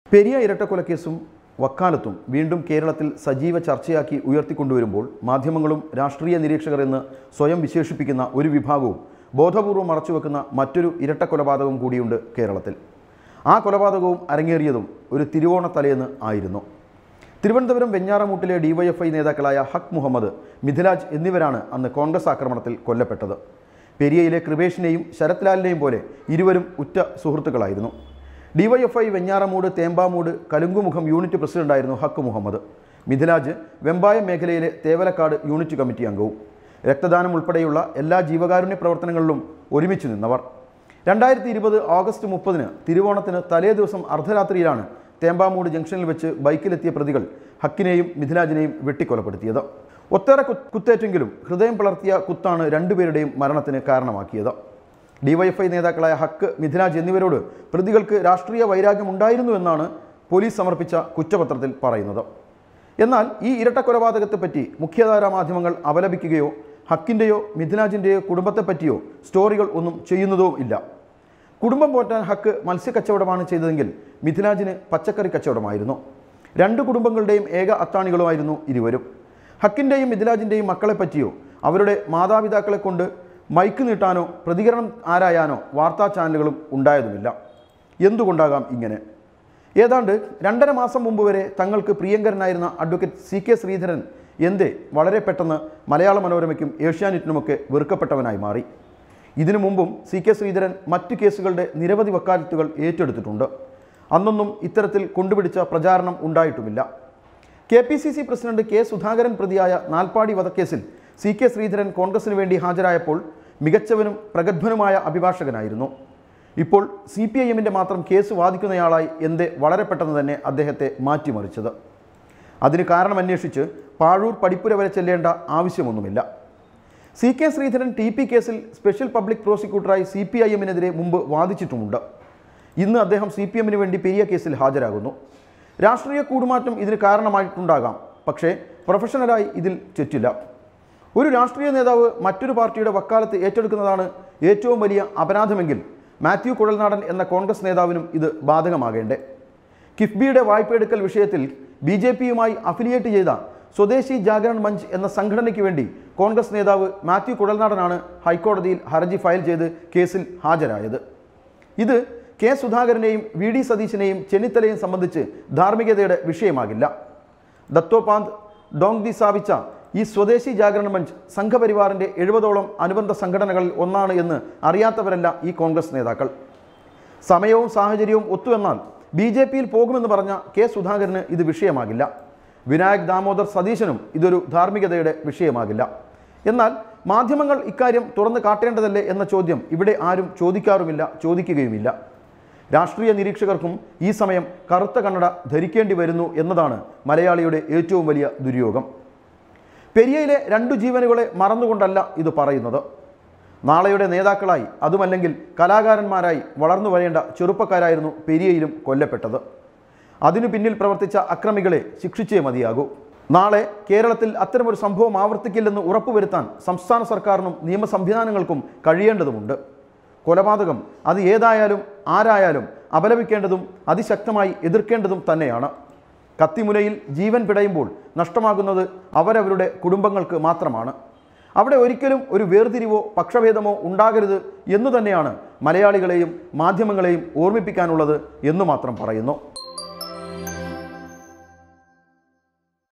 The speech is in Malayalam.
പെരിയ ഇരട്ടക്കൊലക്കേസും വക്കാലത്തും വീണ്ടും കേരളത്തിൽ സജീവ ചർച്ചയാക്കി ഉയർത്തിക്കൊണ്ടുവരുമ്പോൾ മാധ്യമങ്ങളും രാഷ്ട്രീയ നിരീക്ഷകർ എന്ന് സ്വയം വിശേഷിപ്പിക്കുന്ന ഒരു വിഭാഗവും ബോധപൂർവം മറച്ചുവെക്കുന്ന മറ്റൊരു ഇരട്ടക്കൊലപാതകവും കൂടിയുണ്ട് കേരളത്തിൽ ആ കൊലപാതകവും അരങ്ങേറിയതും ഒരു തിരുവോണ തലേന്ന് ആയിരുന്നു തിരുവനന്തപുരം വെഞ്ഞാറമൂട്ടിലെ ഡിവൈഎഫ്ഐ നേതാക്കളായ ഹക് മുഹമ്മദ് മിഥിലാജ് എന്നിവരാണ് അന്ന് കോൺഗ്രസ് ആക്രമണത്തിൽ കൊല്ലപ്പെട്ടത് പെരിയയിലെ കൃപേഷിനെയും ശരത് ലാലിനെയും പോലെ ഇരുവരും ഉറ്റ സുഹൃത്തുക്കളായിരുന്നു ഡിവൈഎഫ്ഐ വെഞ്ഞാറമൂട് തേമ്പാമൂട് കലുങ്കുമുഖം യൂണിറ്റ് പ്രസിഡന്റായിരുന്നു ഹക്ക് മുഹമ്മദ് മിഥിലാജ് വെമ്പായം മേഖലയിലെ തേവലക്കാട് യൂണിറ്റ് കമ്മിറ്റി അംഗവും രക്തദാനം ഉൾപ്പെടെയുള്ള എല്ലാ ജീവകാരുണ്യ പ്രവർത്തനങ്ങളിലും ഒരുമിച്ച് നിന്നവർ രണ്ടായിരത്തി ഇരുപത് ഓഗസ്റ്റ് മുപ്പതിന് തിരുവോണത്തിന് തലേ ദിവസം അർദ്ധരാത്രിയിലാണ് തേമ്പാമൂട് ജംഗ്ഷനിൽ വെച്ച് ബൈക്കിലെത്തിയ പ്രതികൾ ഹക്കിനെയും മിഥിലാജിനെയും വെട്ടിക്കൊലപ്പെടുത്തിയത് ഒത്തേറെ കു- കുത്തേറ്റെങ്കിലും ഹൃദയം പിളർത്തിയ കുത്താണ് രണ്ടുപേരുടെയും മരണത്തിന് കാരണമാക്കിയത് ഡിവൈഎഫ്ഐ നേതാക്കളായ ഹക്ക് മിഥിലാജ് എന്നിവരോട് പ്രതികൾക്ക് രാഷ്ട്രീയ വൈരാഗ്യം ഉണ്ടായിരുന്നു എന്നാണ് പോലീസ് സമർപ്പിച്ച കുറ്റപത്രത്തിൽ പറയുന്നത് എന്നാൽ ഈ ഇരട്ടക്കൊലപാതകത്തെപ്പറ്റി മുഖ്യധാരാ മാധ്യമങ്ങൾ അപലപിക്കുകയോ ഹക്കിൻ്റെയോ മിഥിലാജിൻ്റെയോ കുടുംബത്തെപ്പറ്റിയോ സ്റ്റോറികൾ ഒന്നും ചെയ്യുന്നതോ ഇല്ല കുടുംബം പോറ്റാൻ ഹക്ക് മത്സ്യക്കച്ചവടമാണ് ചെയ്തതെങ്കിൽ മിഥിലാജിന് പച്ചക്കറി കച്ചവടമായിരുന്നു രണ്ട് കുടുംബങ്ങളുടെയും ഏക അത്താണികളുമായിരുന്നു ഇരുവരും ഹക്കിൻ്റെയും മിഥിലാജിൻ്റെയും മക്കളെ പറ്റിയോ അവരുടെ മാതാപിതാക്കളെ കൊണ്ട് മൈക്ക് നീട്ടാനോ പ്രതികരണം ആരായാനോ വാർത്താ ചാനലുകളും ഉണ്ടായതുമില്ല എന്തുകൊണ്ടാകാം ഇങ്ങനെ ഏതാണ്ട് രണ്ടര മാസം മുമ്പ് വരെ തങ്ങൾക്ക് പ്രിയങ്കരനായിരുന്ന അഡ്വക്കേറ്റ് സി കെ ശ്രീധരൻ എന്തേ വളരെ പെട്ടെന്ന് മലയാള മനോരമയ്ക്കും ഏഷ്യാനെറ്റിനുമൊക്കെ വെറുക്കപ്പെട്ടവനായി മാറി ഇതിനു മുമ്പും സി കെ ശ്രീധരൻ മറ്റു കേസുകളുടെ നിരവധി വക്കാലത്തുകൾ ഏറ്റെടുത്തിട്ടുണ്ട് അന്നൊന്നും ഇത്തരത്തിൽ കൊണ്ടുപിടിച്ച പ്രചാരണം ഉണ്ടായിട്ടുമില്ല K P C C president K Sudhakaran പ്രതിയായ നാൽപ്പാടി വധക്കേസിൽ സി കെ ശ്രീധരൻ കോൺഗ്രസിന് വേണ്ടി ഹാജരായപ്പോൾ മികച്ചവനും പ്രഗത്ഭനുമായ അഭിഭാഷകനായിരുന്നു ഇപ്പോൾ സി പി ഐ എമ്മിൻ്റെ മാത്രം കേസ് വാദിക്കുന്നയാളായി എന്തേ വളരെ പെട്ടെന്ന് തന്നെ അദ്ദേഹത്തെ മാറ്റിമറിച്ചത് അതിന് കാരണം അന്വേഷിച്ച് പാഴൂർ പടിപ്പുര വരെ ചെല്ലേണ്ട ആവശ്യമൊന്നുമില്ല C K Sreedharan T P കേസിൽ സ്പെഷ്യൽ പബ്ലിക് പ്രോസിക്യൂട്ടറായി സി പി ഐ എമ്മിനെതിരെ മുമ്പ് വാദിച്ചിട്ടുമുണ്ട് ഇന്ന് അദ്ദേഹം സി പി എമ്മിന് വേണ്ടി പെരിയ കേസിൽ ഹാജരാകുന്നു രാഷ്ട്രീയ കൂടുമാറ്റം ഇതിന് കാരണമായിട്ടുണ്ടാകാം പക്ഷേ പ്രൊഫഷണലായി ഇതിൽ തെറ്റില്ല ഒരു രാഷ്ട്രീയ നേതാവ് മറ്റൊരു പാർട്ടിയുടെ വക്കാലത്ത് ഏറ്റെടുക്കുന്നതാണ് ഏറ്റവും വലിയ അപരാധമെങ്കിൽ മാത്യു കുഴൽനാടൻ എന്ന കോൺഗ്രസ് നേതാവിനും ഇത് ബാധകമാകേണ്ടേ കിഫ്ബിയുടെ വായ്പയെടുക്കൽ വിഷയത്തിൽ ബി ജെ പിയുമായി അഫിലിയേറ്റ് ചെയ്ത സ്വദേശി ജാഗരൺ മഞ്ച് എന്ന സംഘടനയ്ക്ക് വേണ്ടി കോൺഗ്രസ് നേതാവ് മാത്യു കുഴൽനാടനാണ് ഹൈക്കോടതിയിൽ ഹർജി ഫയൽ ചെയ്ത് കേസിൽ ഹാജരായത് ഇത് കെ സുധാകരനെയും വി ഡി സതീശനെയും ചെന്നിത്തലയും സംബന്ധിച്ച് ധാർമ്മികതയുടെ വിഷയമാകില്ല ദത്തോപാന്ത് ഡോങ് ദി സ്ഥാപിച്ച ഈ സ്വദേശി ജാഗരണ മഞ്ച് സംഘപരിവാറിൻ്റെ എഴുപതോളം അനുബന്ധ സംഘടനകളിൽ ഒന്നാണ് എന്ന് അറിയാത്തവരല്ല ഈ കോൺഗ്രസ് നേതാക്കൾ സമയവും സാഹചര്യവും ഒത്തുവന്നാൽ ബി ജെ പിയിൽ പോകുമെന്ന് പറഞ്ഞ കെ സുധാകരന് ഇത് വിഷയമാകില്ല വിനായക് ദാമോദർ സതീശനും ഇതൊരു ധാർമ്മികതയുടെ വിഷയമാകില്ല എന്നാൽ മാധ്യമങ്ങൾ ഇക്കാര്യം തുറന്നു കാട്ടേണ്ടതല്ലേ എന്ന ചോദ്യം ഇവിടെ ആരും ചോദിക്കാറുമില്ല ചോദിക്കുകയുമില്ല രാഷ്ട്രീയ നിരീക്ഷകർക്കും ഈ സമയം കറുത്ത കണ്ണട ധരിക്കേണ്ടി വരുന്നു എന്നതാണ് മലയാളിയുടെ ഏറ്റവും വലിയ ദുര്യോഗം പെരിയയിലെ രണ്ടു ജീവനുകളെ മറന്നുകൊണ്ടല്ല ഇത് പറയുന്നത് നാളെയുടെ നേതാക്കളായി അതുമല്ലെങ്കിൽ കലാകാരന്മാരായി വളർന്നു വരേണ്ട ചെറുപ്പക്കാരായിരുന്നു പെരിയയിലും കൊല്ലപ്പെട്ടത് അതിനു പിന്നിൽ പ്രവർത്തിച്ച അക്രമികളെ ശിക്ഷിച്ചേ മതിയാകൂ നാളെ കേരളത്തിൽ അത്തരമൊരു സംഭവം ആവർത്തിക്കില്ലെന്ന് ഉറപ്പുവരുത്താൻ സംസ്ഥാന സർക്കാരിനും നിയമ സംവിധാനങ്ങൾക്കും കഴിയേണ്ടതുമുണ്ട് കൊലപാതകം അത് ഏതായാലും ആരായാലും അപലപിക്കേണ്ടതും അതിശക്തമായി എതിർക്കേണ്ടതും തന്നെയാണ് കത്തിമുനയിൽ ജീവൻ പിടയുമ്പോൾ നഷ്ടമാകുന്നത് അവരവരുടെ കുടുംബങ്ങൾക്ക് മാത്രമാണ് അവിടെ ഒരിക്കലും ഒരു വേർതിരിവോ പക്ഷഭേദമോ ഉണ്ടാകരുത് എന്നു തന്നെയാണ് മലയാളികളെയും മാധ്യമങ്ങളെയും ഓർമ്മിപ്പിക്കാനുള്ളത് എന്നു മാത്രം പറയുന്നു